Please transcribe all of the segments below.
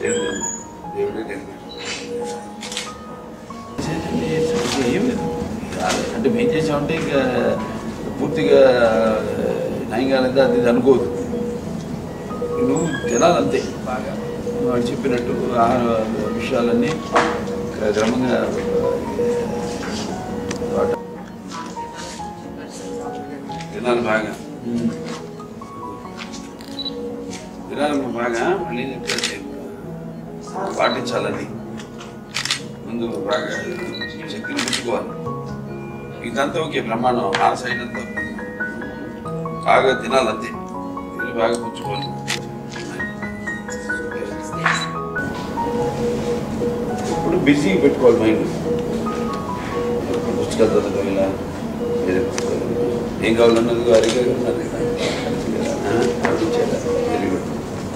దేవుడు దేవుడే కనిపించాడు చేసేదండి, అసలు ఏం లేదు కాదు. అంటే మేము చేసామంటే ఇంకా పూర్తిగా నయం కాలేదు అది ఇది అనుకోవద్దు నువ్వు తినాలంతే బాగా వాడు చెప్పినట్టు ఆహార విషయాలన్నీ క్రమంగా వాట- తినాలి బాగా తినాలి బాగా మళ్ళీ చెప్పేది పాటించాలని ముందు బాగా శక్తిని పెట్టుకోవాలి ఇదంతా ఓకే బ్రహ్మాండం ఆ సైడ్ అంతా బాగా తినాలంతే ఇది బాగా పుచ్చుకోవాలి ఇప్పుడు బిజీ పెట్టుకోవాలి మైండ్ పుస్తకాలు చదవడం ఇలా వేరే పుస్తకాలు ఏం కావాలన్నది వారికి ఉన్నది వెరీ గుడ్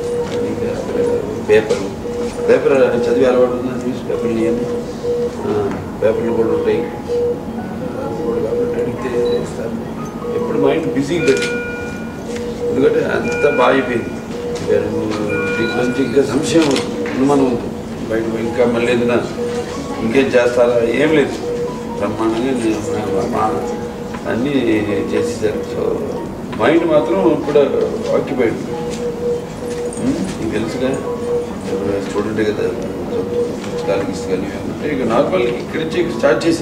పేపర్ పేపర్ చదివి అలవాటు ఉందా న్యూస్ పేపర్లు ఇవన్నీ పేపర్లు కూడా ఉంటాయి అది కూడా కాబట్టి అడిగితే చేస్తారు ఎప్పుడు మైండ్ బిజీగా పెట్టు ఎందుకంటే అంత బాగా అయిపోయింది ఇక నువ్వు దీంట్లో నుంచి ఇంకా సంశయం వద్దు అనుమానం వద్దు బయట పోయి ఇంకా మళ్ళీ ఏదైనా ఇంకేం చేస్తారా ఏం లేదు బ్రహ్మాండంగా నేను మా- మా అన్నీ చేసేసారు సో మైండ్ మాత్రం ఇప్పుడు ఆక్యుపైడ్ నీకు తెలుసుగా ఇప్పుడు స్టూడెంట్ కదా పుస్తకాలు గిస్తకాలు ఇవి ఉంటాయి ఇక నార్మల్ ఇక్కడి నుంచి స్టార్ట్ చేసి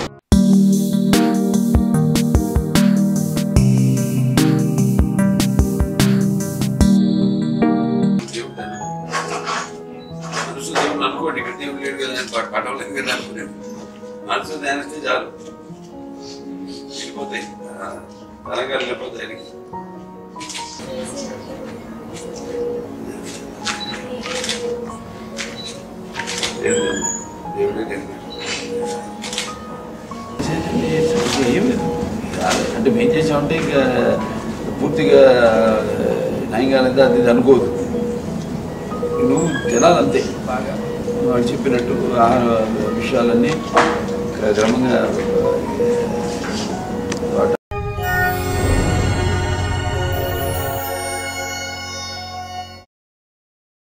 మనసు దేవుడు అనుకోండి ఇక్కడ దేవుడు లేడు కదా నేను పాట పాడలేదు కదా అనుకున్నాను మనసు ధ్యానిస్తే చాలు వెళ్ళిపోతాయి ఆ, తరంగాలు వెళ్ళిపోతాయి ఆయనకి. దేవుడు దేవుడే కనిపించాడు చేసేదండి, అసలు ఏం లేదు కాదు. అంటే మేము చేసామంటే ఇంకా పూర్తిగా నయం కాలేదు అది ఇది అనుకోవద్దు నువ్వు తినాలంతే బాగా వాడు చెప్పినట్టు ఆహార విషయాలన్నీ క్రమంగా